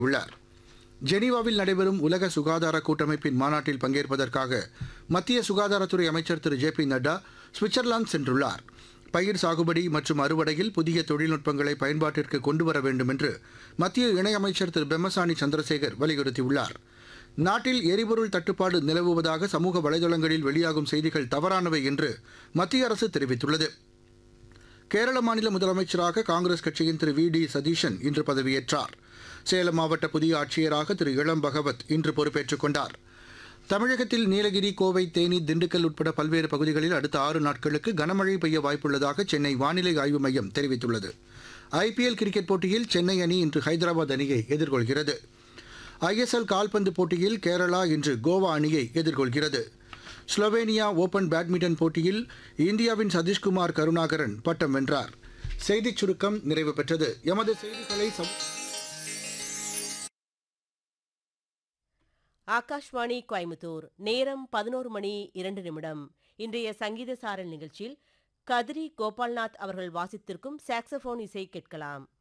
உள்ளார் ஜெனீவாவில் நடைபெறும் உலக சுகாதார கூட்டமைப்பின் மாநாட்டில் பங்கேற்பதற்காக மத்திய சுகாதாரத்துறை அமைச்சர் திரு ஜே பி நட்டா சுவிட்சர்லாந்து சென்றுள்ளார் பயிர் சாகுபடி மற்றும் அறுவடையில் புதிய தொழில்நுட்பங்களை பயன்பாட்டிற்கு கொண்டு வர வேண்டும் என்று மத்திய இணையமைச்சர் திரு பெம்மசானி சந்திரசேகர் வலியுறுத்தியுள்ளார் நாட்டில் எரிபொருள் தட்டுப்பாடு நிலவுவதாக சமூக வலைதளங்களில் வெளியாகும் செய்திகள் தவறானவை என்று மத்திய அரசு தெரிவித்துள்ளது கேரள மாநில முதலமைச்சராக காங்கிரஸ் கட்சியின் திரு வி டி சதீஷன் இன்று பதவியேற்றார் சேலம் மாவட்ட புதிய ஆட்சியராக திரு இளம் பகவத் இன்று பொறுப்பேற்றுக் கொண்டார் தமிழகத்தில் நீலகிரி கோவை தேனி திண்டுக்கல் உட்பட பல்வேறு பகுதிகளில் அடுத்த ஆறு நாட்களுக்கு கனமழை பெய்ய வாய்ப்புள்ளதாக சென்னை வானிலை ஆய்வு மையம் தெரிவித்துள்ளது ஐபிஎல் கிரிக்கெட் போட்டியில் சென்னை அணி இன்று ஹைதராபாத் அணியை எதிர்கொள்கிறது ஐஎஸ்எல் கால்பந்து போட்டியில் கேரளா இன்று கோவா அணியை எதிர்கொள்கிறது ஸ்லோவேனியா ஓபன் பேட்மிண்டன் போட்டியில் இந்தியாவின் சதீஷ்குமார் கருணாகரன் பட்டம் வென்றார் செய்திச் சுருக்கம் நிறைவு பெற்றது எமது செய்திகளை சம- ஆகாஷ்வாணி கோயம்புத்தூர் நேரம் பதினோரு மணி இரண்டு நிமிடம் இன்றைய சங்கீத சாரல் நிகழ்ச்சியில் கதிரி கோபால்நாத் அவர்கள் வாசித்திருக்கும் சாக்ஸபோன் இசை கேட்கலாம்